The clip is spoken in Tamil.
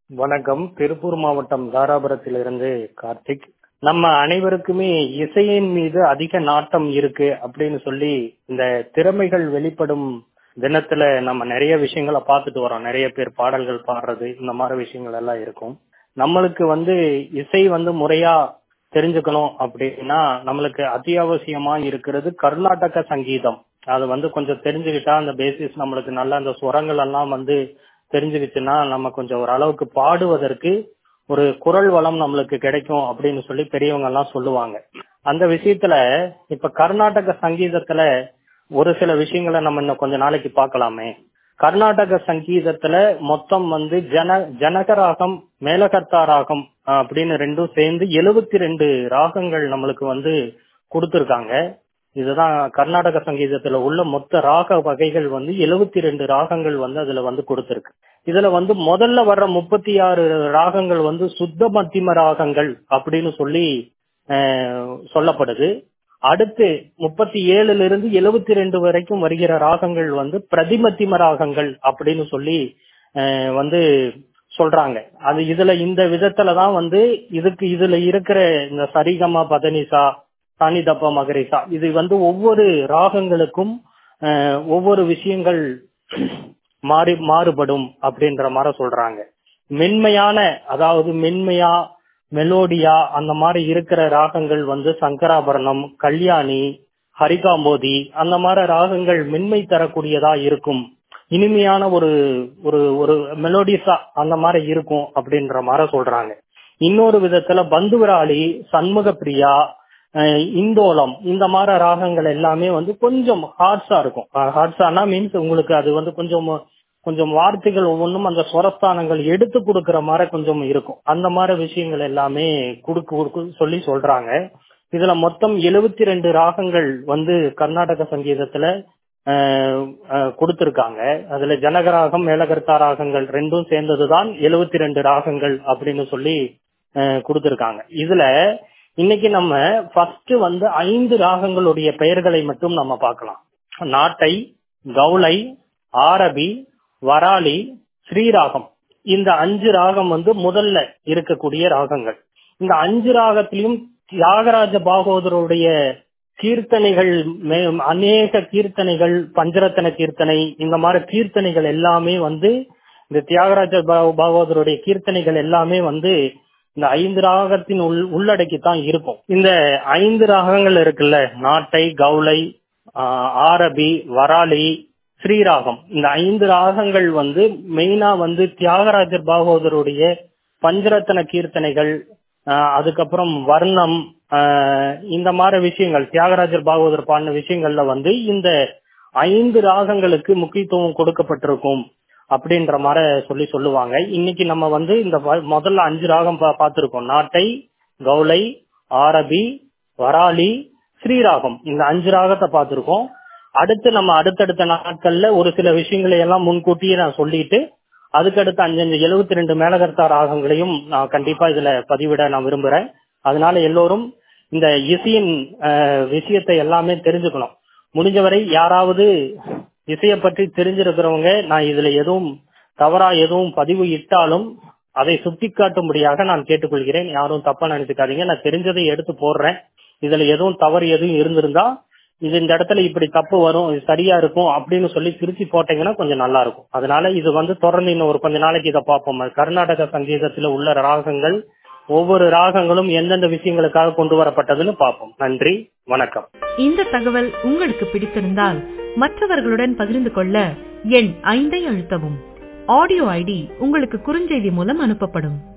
வணக்கம் திருப்பூர் மாவட்டம் தாராபுரத்திலிருந்து கார்த்திக் நம்ம அனைவருக்குமே இசையின் மீது அதிக நாட்டம் இருக்கு அப்படின்னு சொல்லி இந்த திறமைகள் வெளிப்படும் தினத்துல நம்ம நிறைய விஷயங்களை பார்த்துட்டு வரோம் நிறைய பேர் பாடல்கள் பாடுறது இந்த மாதிரி விஷயங்கள் எல்லாம் இருக்கும் நம்மளுக்கு வந்து இசை வந்து முறையா தெரிஞ்சுக்கணும் அப்படின்னா நம்மளுக்கு அத்தியாவசியமா இருக்கிறது கர்நாடக சங்கீதம் அது வந்து கொஞ்சம் தெரிஞ்சுக்கிட்டா அந்த பேசிஸ் நம்மளுக்கு நல்ல அந்த சுரங்கள் எல்லாம் வந்து தெரிஞ்சுக்கிச்சுன்னா நம்ம கொஞ்சம் ஓரளவுக்கு பாடுவதற்கு ஒரு குரல் வளம் நம்மளுக்கு கிடைக்கும் அப்படின்னு சொல்லி பெரியவங்க எல்லாம் சொல்லுவாங்க அந்த விஷயத்துல இப்ப கர்நாடக சங்கீதத்துல ஒரு சில விஷயங்களை நம்ம இன்னும் கொஞ்ச நாளைக்கு பார்க்கலாமே கர்நாடக சங்கீதத்துல மொத்தம் வந்து ஜன ஜனகராகம் மேலகர்த்தா ராகம் அப்படின்னு ரெண்டும் சேர்ந்து எழுபத்தி ரெண்டு ராகங்கள் நம்மளுக்கு வந்து கொடுத்திருக்காங்க இதுதான் கர்நாடக சங்கீதத்துல உள்ள மொத்த ராக வகைகள் வந்து எழுபத்தி ரெண்டு ராகங்கள் வந்து அதுல வந்து கொடுத்திருக்கு இதுல வந்து முதல்ல வர்ற முப்பத்தி ஆறு ராகங்கள் வந்து சுத்த மத்திம ராகங்கள் அப்படின்னு சொல்லி சொல்லப்படுது அடுத்து முப்பத்தி ஏழுல இருந்து எழுபத்தி ரெண்டு வரைக்கும் வருகிற ராகங்கள் வந்து பிரதிமத்திம ராகங்கள் அப்படின்னு சொல்லி வந்து சொல்றாங்க அது இதுல இந்த விதத்துலதான் வந்து இதுக்கு இதுல இருக்கிற இந்த சரிகமா பதனிசா தனிதப்ப மகரிசா இது வந்து ஒவ்வொரு ராகங்களுக்கும் ஒவ்வொரு விஷயங்கள் மாறி மாறுபடும் அப்படின்ற மாதிரி சொல்றாங்க மென்மையான அதாவது மென்மையா மெலோடியா அந்த மாதிரி இருக்கிற ராகங்கள் வந்து சங்கராபரணம் கல்யாணி ஹரிகாம்போதி அந்த மாதிரி ராகங்கள் மென்மை தரக்கூடியதா இருக்கும் இனிமையான ஒரு ஒரு ஒரு மெலோடிஸா அந்த மாதிரி இருக்கும் அப்படின்ற மாதிரி சொல்றாங்க இன்னொரு விதத்துல பந்துவிராளி சண்முக பிரியா இந்தோலம் இந்த மாதிரி ராகங்கள் எல்லாமே வந்து கொஞ்சம் ஹார்ட்ஸா இருக்கும் ஹார்ட்ஸானா மீன்ஸ் உங்களுக்கு அது வந்து கொஞ்சம் கொஞ்சம் வார்த்தைகள் ஒவ்வொன்றும் அந்த ஸ்வரஸ்தானங்கள் எடுத்து கொடுக்கற மாதிரி கொஞ்சம் இருக்கும் அந்த மாதிரி விஷயங்கள் எல்லாமே கொடுக்க சொல்லி சொல்றாங்க இதுல மொத்தம் எழுபத்தி ரெண்டு ராகங்கள் வந்து கர்நாடக சங்கீதத்துல கொடுத்திருக்காங்க அதுல ஜனகராகம் மேலகர்த்தா ராகங்கள் ரெண்டும் சேர்ந்ததுதான் எழுபத்தி ரெண்டு ராகங்கள் அப்படின்னு சொல்லி கொடுத்திருக்காங்க இதுல இன்னைக்கு நம்ம ஃபர்ஸ்ட் வந்து ஐந்து ராகங்களுடைய பெயர்களை மட்டும் நம்ம பார்க்கலாம் நாட்டை கவுளை ஆரபி வராளி ஸ்ரீராகம் இந்த அஞ்சு ராகம் வந்து முதல்ல இருக்கக்கூடிய ராகங்கள் இந்த அஞ்சு ராகத்திலையும் தியாகராஜ பாகவதருடைய கீர்த்தனைகள் அநேக கீர்த்தனைகள் பஞ்சரத்தன கீர்த்தனை இந்த மாதிரி கீர்த்தனைகள் எல்லாமே வந்து இந்த தியாகராஜ பாகவதருடைய கீர்த்தனைகள் எல்லாமே வந்து இந்த ஐந்து ராகத்தின் உள் உள்ளடக்கி தான் இருக்கும் இந்த ஐந்து ராகங்கள் இருக்குல்ல நாட்டை கவுளை ஆரபி வராளி ஸ்ரீராகம் இந்த ஐந்து ராகங்கள் வந்து மெயினா வந்து தியாகராஜர் பாகவதருடைய பஞ்சரத்தன கீர்த்தனைகள் அதுக்கப்புறம் வர்ணம் இந்த மாதிரி விஷயங்கள் தியாகராஜர் பாகவதர் பாடின விஷயங்கள்ல வந்து இந்த ஐந்து ராகங்களுக்கு முக்கியத்துவம் கொடுக்கப்பட்டிருக்கும் அப்படின்ற மாதிரி சொல்லி சொல்லுவாங்க இன்னைக்கு நம்ம வந்து இந்த முதல்ல அஞ்சு ராகம் பார்த்திருக்கோம் நாட்டை கவுளை ஆரபி வராளி ஸ்ரீராகம் இந்த அஞ்சு ராகத்தை பார்த்திருக்கோம் அடுத்து நம்ம அடுத்தடுத்த நாட்கள்ல ஒரு சில விஷயங்களை எல்லாம் முன்கூட்டியே நான் சொல்லிட்டு அதுக்கடுத்து அஞ்சஞ்சு எழுபத்தி ரெண்டு மேலகர்த்தா ராகங்களையும் நான் கண்டிப்பா இதுல பதிவிட நான் விரும்புறேன் அதனால எல்லோரும் இந்த இசையின் விஷயத்தை எல்லாமே தெரிஞ்சுக்கணும் முடிஞ்சவரை யாராவது இசையை பற்றி தெரிஞ்சிருக்கிறவங்க நான் இதுல எதுவும் தவறா எதுவும் பதிவு இட்டாலும் அதை சுட்டி காட்டும்படியாக நான் கேட்டுக்கொள்கிறேன் யாரும் தப்பா நினைச்சுக்காதீங்க நான் தெரிஞ்சதை எடுத்து போடுறேன் இதுல எதுவும் தவறு எதுவும் இருந்திருந்தா இது இந்த இடத்துல இப்படி தப்பு வரும் இது சரியா இருக்கும் அப்படின்னு சொல்லி திருச்சி போட்டீங்கன்னா கொஞ்சம் நல்லா இருக்கும் அதனால இது வந்து தொடர்ந்து இன்னும் ஒரு கொஞ்ச நாளைக்கு இதை பார்ப்போம் கர்நாடக சங்கீதத்துல உள்ள ராகங்கள் ஒவ்வொரு ராகங்களும் எந்தெந்த விஷயங்களுக்காக கொண்டு வரப்பட்டதுன்னு பார்ப்போம் நன்றி வணக்கம் இந்த தகவல் உங்களுக்கு பிடித்திருந்தால் மற்றவர்களுடன் பகிர்ந்து கொள்ள எண் ஐந்தை அழுத்தவும் ஆடியோ ஐடி உங்களுக்கு குறுஞ்செய்தி மூலம் அனுப்பப்படும்